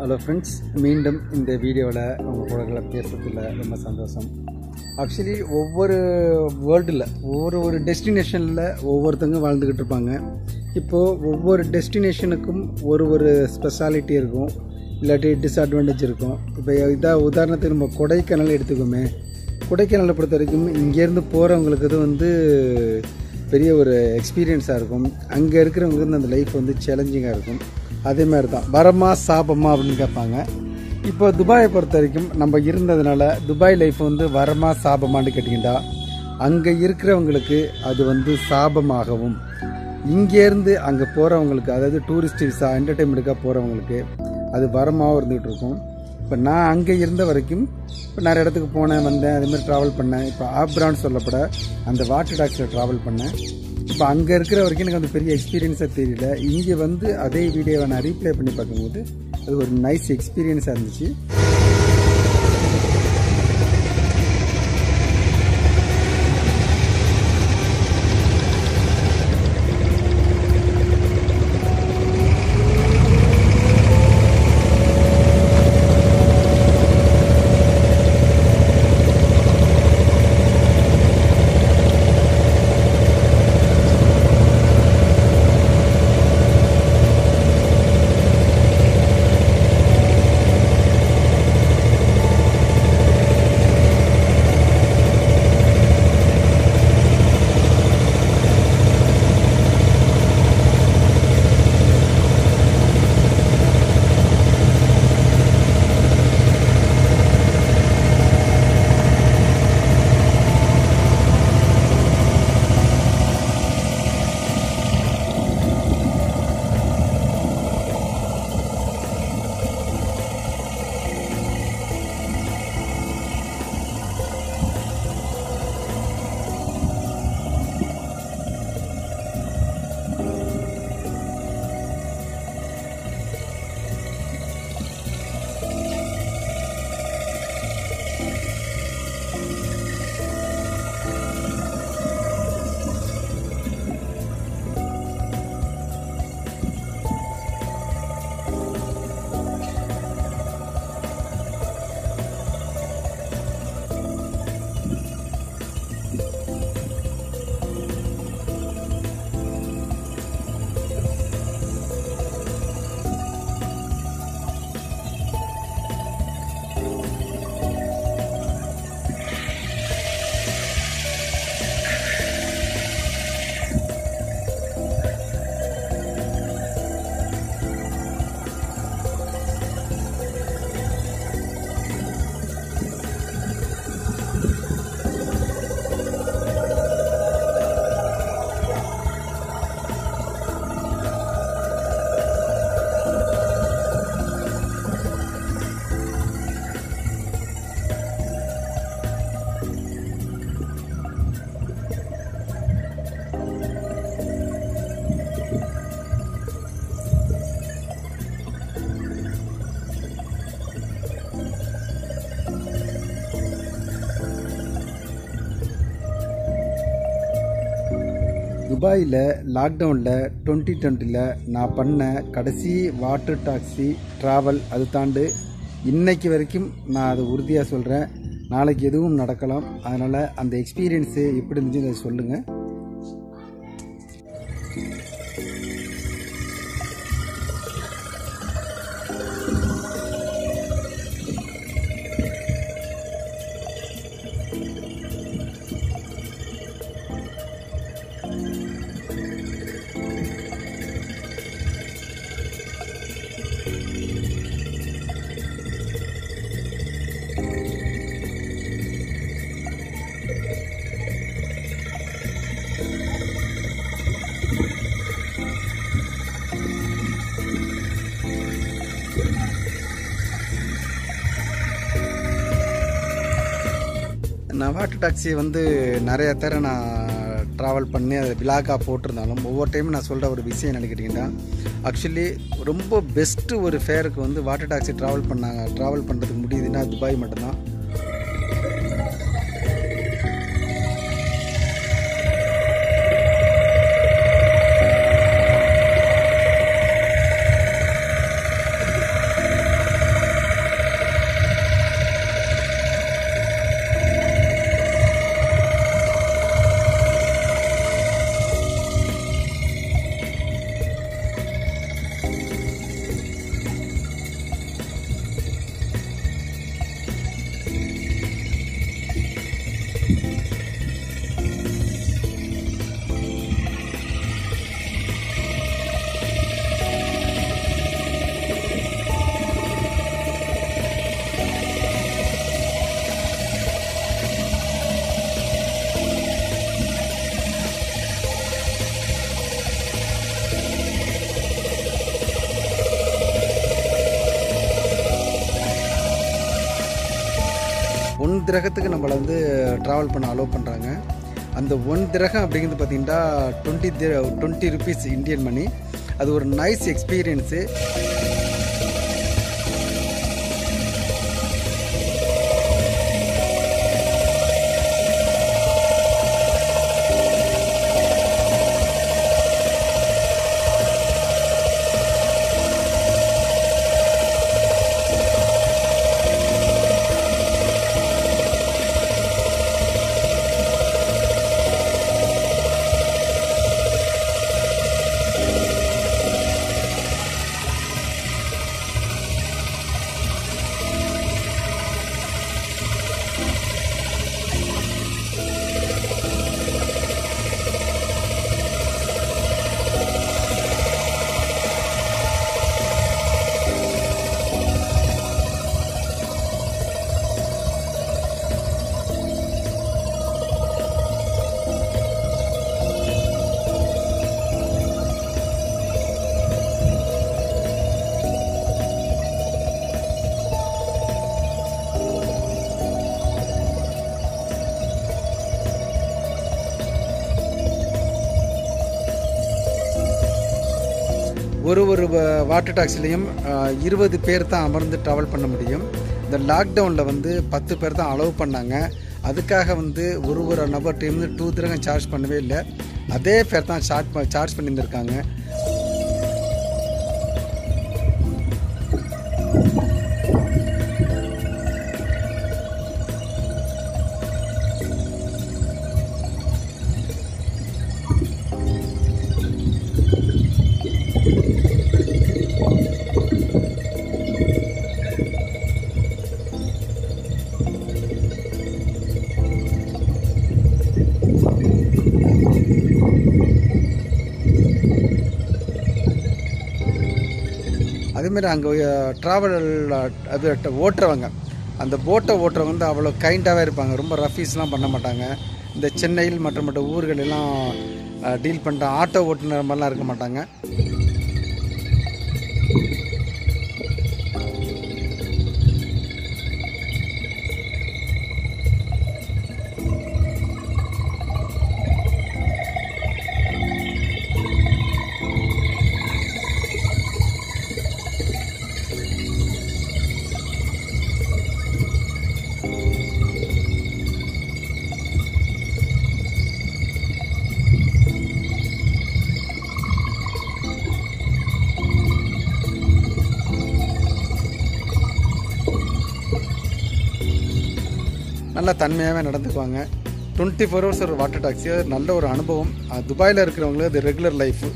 hello friends மீண்டும் இந்த வீடியோவில் உங்கள் கூட பேசுறதுல ரொம்ப சந்தோஷம் ஆக்சுவலி ஒவ்வொரு வேர்ல்டில் ஒவ்வொரு ஒரு டெஸ்டினேஷனில் ஒவ்வொருத்தங்க வாழ்ந்துக்கிட்டு இருப்பாங்க இப்போது ஒவ்வொரு டெஸ்டினேஷனுக்கும் ஒரு ஒரு ஸ்பெஷாலிட்டி இருக்கும் இல்லாட்டி டிஸ்அட்வான்டேஜ் இருக்கும் இப்போ இதாக உதாரணத்துக்கு நம்ம கொடைக்கானல் எடுத்துக்கோமே கொடைக்கானலை பொறுத்த வரைக்கும் இங்கேருந்து போகிறவங்களுக்கு இது வந்து பெரிய ஒரு எக்ஸ்பீரியன்ஸாக இருக்கும் அங்கே இருக்கிறவங்களுக்கு வந்து அந்த லைஃப் வந்து சேலஞ்சிங்காக இருக்கும் அதே மாதிரி தான் வரமா சாபமா அப்படின்னு கேட்பாங்க இப்போ துபாயை பொறுத்த வரைக்கும் நம்ம இருந்ததுனால துபாய் லைஃப் வந்து வரமா சாபமான்னு கேட்டிங்கன்னா அங்கே இருக்கிறவங்களுக்கு அது வந்து சாபமாகவும் இங்கேருந்து அங்கே போகிறவங்களுக்கு அதாவது டூரிஸ்ட் விசா என்டர்டைன்மெண்ட்டுக்காக போகிறவங்களுக்கு அது வரமாகவும் இருந்துகிட்டு இருக்கும் இப்போ நான் அங்கே இருந்த வரைக்கும் இப்போ நிறைய இடத்துக்கு போனேன் வந்தேன் அதே மாதிரி ட்ராவல் பண்ணேன் இப்போ ஆப்ரான்னு சொல்லப்பட அந்த வாட்டர் டாக்ஸில் ட்ராவல் பண்ணேன் இப்போ அங்கே இருக்கிற வரைக்கும் எனக்கு அந்த பெரிய எக்ஸ்பீரியன்ஸாக தெரியல இங்கே வந்து அதே வீடியோவை நான் ரீப்ளே பண்ணி பார்க்கும்போது அது ஒரு நைஸ் எக்ஸ்பீரியன்ஸாக இருந்துச்சு துபாயில் லாக்டவுனில் டுவெண்ட்டி டுவெண்ட்டியில் நான் பண்ண கடைசி வாட்டர் டாக்ஸி ட்ராவல் அது தாண்டு இன்னைக்கு வரைக்கும் நான் அதை உறுதியாக சொல்கிறேன் நாளைக்கு எதுவும் நடக்கலாம் அதனால் அந்த எக்ஸ்பீரியன்ஸு எப்படி இருந்துச்சுன்னு அதை சொல்லுங்கள் நான் வாட்டர் டாக்ஸி வந்து நிறைய தர நான் ட்ராவல் பண்ணி அதை விலாக்காக போட்டிருந்தாலும் ஒவ்வொரு டைமும் நான் சொல்கிற ஒரு விஷயம் என்ன கேட்டிங்கன்னா ஆக்சுவலி ரொம்ப பெஸ்ட்டு ஒரு ஃபேருக்கு வந்து வாட்டர் டாக்ஸி ட்ராவல் பண்ணாங்க ட்ராவல் பண்ணுறதுக்கு முடியுதுன்னா துபாய் மட்டும்தான் திரகத்துக்கு நம்மளை வந்து ட்ராவல் பண்ண அலோவ் பண்ணுறாங்க அந்த ஒன் திரகம் அப்படிங்கிறது பார்த்தீங்கன்னா twenty twenty rupees Indian money அது ஒரு நைஸ் எக்ஸ்பீரியன்ஸு ஒரு ஒரு வாட்டர் டாக்ஸிலையும் இருபது பேர் தான் அமர்ந்து ட்ராவல் பண்ண முடியும் இந்த லாக்டவுனில் வந்து பத்து பேர் தான் அலோவ் பண்ணாங்க அதுக்காக வந்து ஒரு ஒரு நபர்கிட்டையும் டூ திரகம் சார்ஜ் பண்ணவே இல்லை அதே பேர் தான் சார்ஜ் சார்ஜ் பண்ணியிருந்திருக்காங்க அதேமாரி அங்கே ட்ராவல் அது ட- ஓட்டுறவங்க அந்த போட்டை ஓட்டுறவங்க வந்து அவ்வளோ கைண்டாகவே இருப்பாங்க ரொம்ப ரஃபீஸ்லாம் பண்ண மாட்டாங்க இந்த சென்னையில் மற்ற மற்ற ஊர்கள் எல்லாம் டீல் பண்ணுற ஆட்டோ ஓட்டுநர் மாதிரிலாம் இருக்க மாட்டாங்க நல்லா தன்மையாகவே நடந்துக்குவாங்க டுவெண்ட்டி ஃபோர் ஹவர்ஸ் ஒரு வாட்டர் டாக்ஸி அது நல்ல ஒரு அனுபவம் அது துபாயில் இருக்கிறவங்களுக்கு அது ரெகுலர் லைஃபு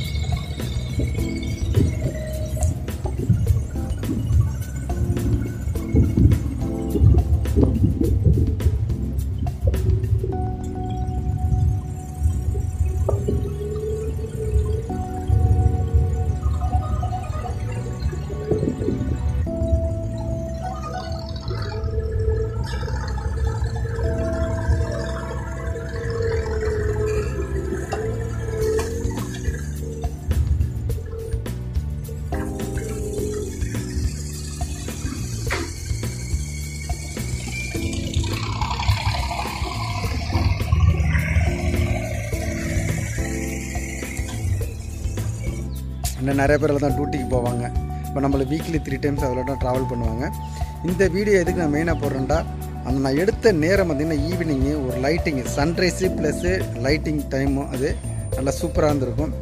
இன்னும் நிறைய பேர் தான் டியூட்டிக்கு போவாங்க இப்போ நம்மள வீக்லி த்ரீ டைம்ஸ் அதில் தான் ட்ராவல் பண்ணுவாங்க இந்த வீடியோ எதுக்கு நான் மெயினாக போடுறேன்டா அந்த நான் எடுத்த நேரம் பார்த்தீங்கன்னா ஈவினிங்கு ஒரு லைட்டிங்கு சன்ரைஸு ப்ளஸ்ஸு லைட்டிங் டைமும் அது நல்லா சூப்பராக இருந்திருக்கும்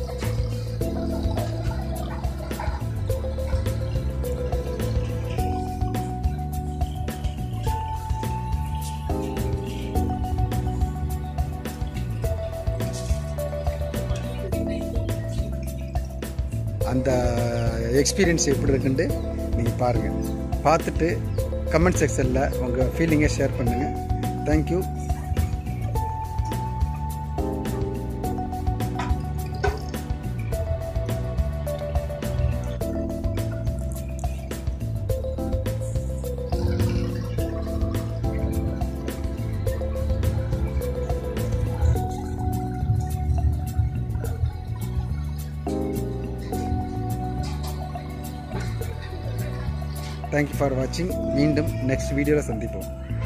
அந்த எக்ஸ்பீரியன்ஸ் எப்படி இருக்குன்ட்டு நீங்கள் பாருங்கள் பார்த்துட்டு கமெண்ட் செக்ஷனில் உங்கள் ஃபீலிங்கை ஷேர் பண்ணுங்கள் தேங்க்யூ தேங்க்யூ ஃபார் வாட்சிங் மீண்டும் நெக்ஸ்ட் வீடியோவில் சந்திப்போம்